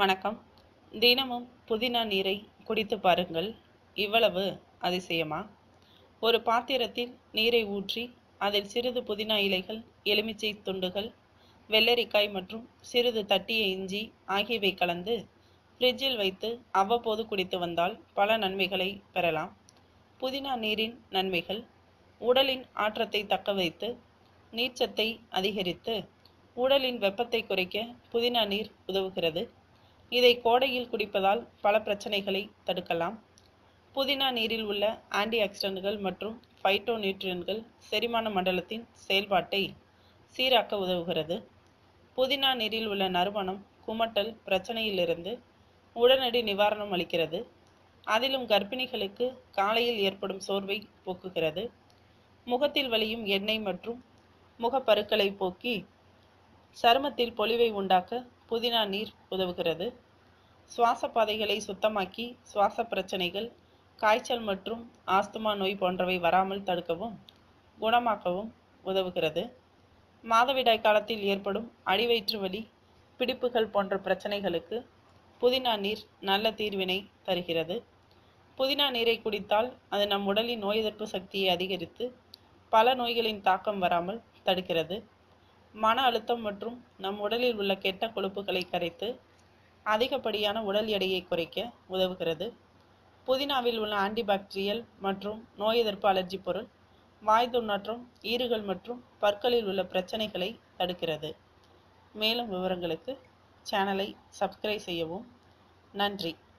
வணக்கம் தினமும் புதினா நீரை குடித்து பாருங்கள் இவ்வளவு அதிசயமா ஒரு பாத்திரத்தில் நீரை ஊற்றி அதில் சிறிது புதினா இலைகள் எலுமிச்சை துண்டுகள் வெள்ளரிக்காய் மற்றும் சிறிது தட்டிய இஞ்சி ஆகியவை கலந்து ஃப்ரிட்ஜில் வைத்து அவ்வப்போது குடித்து வந்தால் பல நன்மைகளை பெறலாம் புதினா நீரின் நன்மைகள் உடலின் ஆற்றத்தை தக்க வைத்து நீர்ச்சத்தை அதிகரித்து உடலின் வெப்பத்தை குறைக்க புதினா நீர் உதவுகிறது இதை கோடையில் குடிப்பதால் பல பிரச்சனைகளை தடுக்கலாம் புதினா நீரில் உள்ள ஆன்டி ஆக்சிடென்ட்கள் மற்றும் ஃபைட்டோ நியூட்ரியன்கள் செரிமான மண்டலத்தின் செயல்பாட்டை சீராக்க உதவுகிறது புதினா நீரில் உள்ள நறுமணம் குமட்டல் பிரச்சனையிலிருந்து உடனடி நிவாரணம் அளிக்கிறது அதிலும் கர்ப்பிணிகளுக்கு காலையில் ஏற்படும் சோர்வை போக்குகிறது முகத்தில் வலியும் எண்ணெய் மற்றும் முகப்பருக்களை போக்கி சருமத்தில் பொலிவை உண்டாக்க புதினா நீர் உதவுகிறது சுவாச பாதைகளை சுத்தமாக்கி சுவாச பிரச்சனைகள் காய்ச்சல் மற்றும் ஆஸ்துமா நோய் போன்றவை வராமல் தடுக்கவும் குணமாக்கவும் உதவுகிறது மாதவிடாய் காலத்தில் ஏற்படும் அடிவயிற்று வலி பிடிப்புகள் போன்ற பிரச்சனைகளுக்கு புதினா நீர் நல்ல தீர்வினை தருகிறது புதினா நீரை குடித்தால் அது நம் உடலின் நோய் எதிர்ப்பு சக்தியை அதிகரித்து பல நோய்களின் தாக்கம் வராமல் தடுக்கிறது மன அழுத்தம் மற்றும் நம் உடலில் உள்ள கெட்ட கொழுப்புகளை கரைத்து அதிகப்படியான உடல் எடையை குறைக்க உதவுகிறது புதினாவில் உள்ள ஆன்டிபாக்டீரியல் மற்றும் நோய் எதிர்ப்பு அலர்ஜி பொருள் வாய் துர்நாற்றம் ஈறுகள் மற்றும் பற்களில் உள்ள பிரச்சனைகளை தடுக்கிறது மேலும் விவரங்களுக்கு சேனலை சப்ஸ்கிரைப் செய்யவும் நன்றி